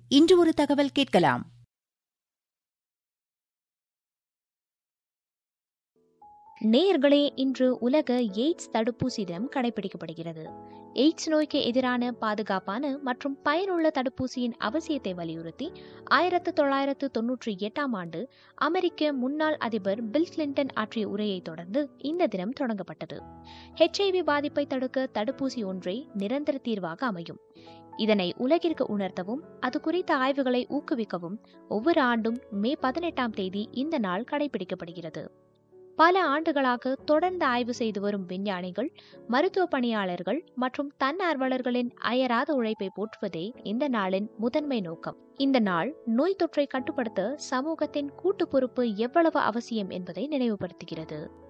இன்று ஒரு தகவல் கேட்கலாம் நேயர்களே இன்று உலக எய்ட்ஸ் தடுப்பூசி தினம் கடைபிடிக்கப்படுகிறது எய்ட்ஸ் நோய்க்கு எதிரான பாதுகாப்பான மற்றும் பயனுள்ள தடுப்பூசியின் அவசியத்தை வலியுறுத்தி ஆயிரத்து தொள்ளாயிரத்து தொன்னூற்றி எட்டாம் ஆண்டு அமெரிக்க முன்னாள் அதிபர் பில் கிளின்டன் ஆற்றிய உரையை தொடர்ந்து இந்த தினம் தொடங்கப்பட்டது ஹெச்ஐவி பாதிப்பை தடுக்க தடுப்பூசி ஒன்றே நிரந்தர தீர்வாக அமையும் இதனை உலகிற்கு உணர்த்தவும் அது குறித்த ஆய்வுகளை ஊக்குவிக்கவும் ஒவ்வொரு ஆண்டும் மே பதினெட்டாம் தேதி இந்த நாள் கடைபிடிக்கப்படுகிறது பல ஆண்டுகளாக தொடர்ந்து ஆய்வு செய்து வரும் விஞ்ஞானிகள் மருத்துவ பணியாளர்கள் மற்றும் தன்னார்வலர்களின் அயராத உழைப்பை போற்றுவதே இந்த நாளின் முதன்மை நோக்கம் இந்த நாள் நோய் தொற்றை கட்டுப்படுத்த சமூகத்தின் கூட்டு பொறுப்பு எவ்வளவு அவசியம் என்பதை நினைவுபடுத்துகிறது